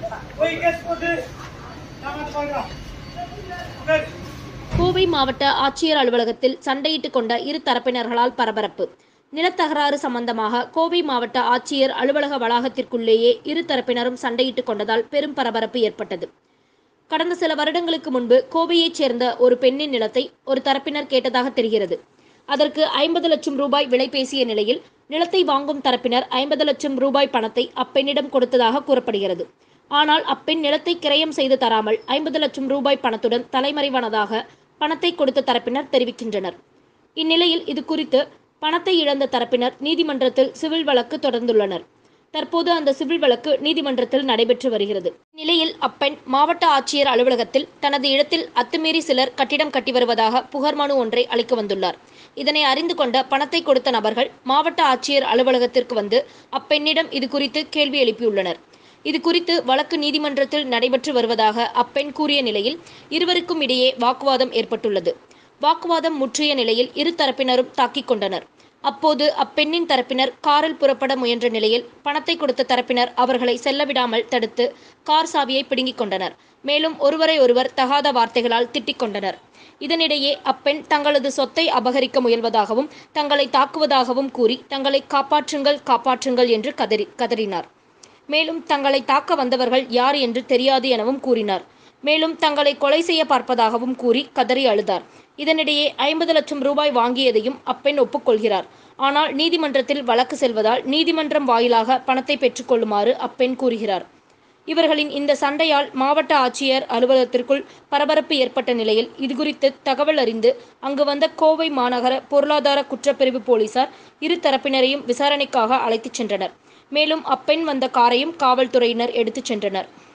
போய் கேஸ் போட்டு நான் வந்து பார்க்குறோம் உட்காரு. கோவை மாவட்ட ஆட்சியர் அலுவலகத்தில் சண்டையிட்டுக் கொண்ட இரு தரப்பினர்களால் பரபரப்பு நிலத்தகராறு சம்பந்தமாக கோவை மாவட்ட ஆட்சியர் அலுவலக வளாகத்திற்குள்ளேயே இரு தரப்பினரும் சண்டையிட்டுக் கொண்டதால் பெரும் பரபரப்பு ஏற்பட்டது கடந்த சில வருடங்களுக்கு முன்பு கோவையைச் சேர்ந்த ஒரு பெண்ணின் நிலத்தை ஒரு தரப்பினர் கேட்டதாக தெரிகிறது அதற்கு ஐம்பது லட்சம் ரூபாய் விலை பேசிய நிலையில் நிலத்தை வாங்கும் தரப்பினர் ஐம்பது லட்சம் ரூபாய் பணத்தை அப்பெண்ணிடம் கொடுத்ததாக கூறப்படுகிறது ஆனால் அப்பெண் நிலத்தை கிரயம் செய்து தராமல் ஐம்பது லட்சம் ரூபாய் பணத்துடன் தலைமறைவானதாக பணத்தை கொடுத்த தரப்பினர் தெரிவிக்கின்றனர் இந்நிலையில் இது குறித்து பணத்தை இழந்த தரப்பினர் நீதிமன்றத்தில் சிவில் வழக்கு தொடர்ந்துள்ளனர் தற்போது அந்த சிவில் வழக்கு நீதிமன்றத்தில் நடைபெற்று வருகிறது இந்நிலையில் அப்பெண் மாவட்ட ஆட்சியர் அலுவலகத்தில் தனது இடத்தில் அத்துமீறி சிலர் கட்டிடம் கட்டி வருவதாக புகார் மனு ஒன்றை அளிக்க வந்துள்ளார் இதனை அறிந்து கொண்ட பணத்தை கொடுத்த நபர்கள் மாவட்ட ஆட்சியர் அலுவலகத்திற்கு வந்து அப்பெண்ணிடம் இது குறித்து கேள்வி எழுப்பியுள்ளனர் இது குறித்து வழக்கு நீதிமன்றத்தில் நடைபெற்று வருவதாக அப்பெண் கூறிய நிலையில் இருவருக்கும் இடையே வாக்குவாதம் ஏற்பட்டுள்ளது வாக்குவாதம் முற்றிய நிலையில் இரு தரப்பினரும் தாக்கிக் கொண்டனர் அப்போது அப்பெண்ணின் தரப்பினர் காரில் புறப்பட முயன்ற நிலையில் பணத்தை கொடுத்த தரப்பினர் அவர்களை செல்ல விடாமல் தடுத்து கார் சாவியை பிடுங்கிக் கொண்டனர் மேலும் ஒருவரை ஒருவர் தகாத வார்த்தைகளால் திட்டிக் கொண்டனர் இதனிடையே அப்பெண் தங்களது சொத்தை அபகரிக்க முயல்வதாகவும் தங்களை தாக்குவதாகவும் கூறி தங்களை காப்பாற்றுங்கள் காப்பாற்றுங்கள் என்று கதறி கதறினார் மேலும் தங்களை தாக்க வந்தவர்கள் யார் என்று தெரியாது எனவும் கூறினார் மேலும் தங்களை கொலை செய்ய பார்ப்பதாகவும் கூறி கதறி அழுதார் இதனிடையே ஐம்பது லட்சம் ரூபாய் வாங்கியதையும் அப்பெண் ஒப்புக்கொள்கிறார் ஆனால் நீதிமன்றத்தில் வழக்கு செல்வதால் நீதிமன்றம் வாயிலாக பணத்தை பெற்றுக்கொள்ளுமாறு அப்பெண் கூறுகிறார் இவர்களின் இந்த சண்டையால் மாவட்ட ஆட்சியர் அலுவலகத்திற்குள் பரபரப்பு ஏற்பட்ட நிலையில் இதுகுறித்து தகவல் அறிந்து அங்கு வந்த கோவை மாநகர பொருளாதார குற்றப்பிரிவு போலீசார் இரு தரப்பினரையும் விசாரணைக்காக அழைத்துச் சென்றனர் மேலும் அப்பெண் வந்த காரையும் காவல்துறையினர் எடுத்துச் சென்றனர்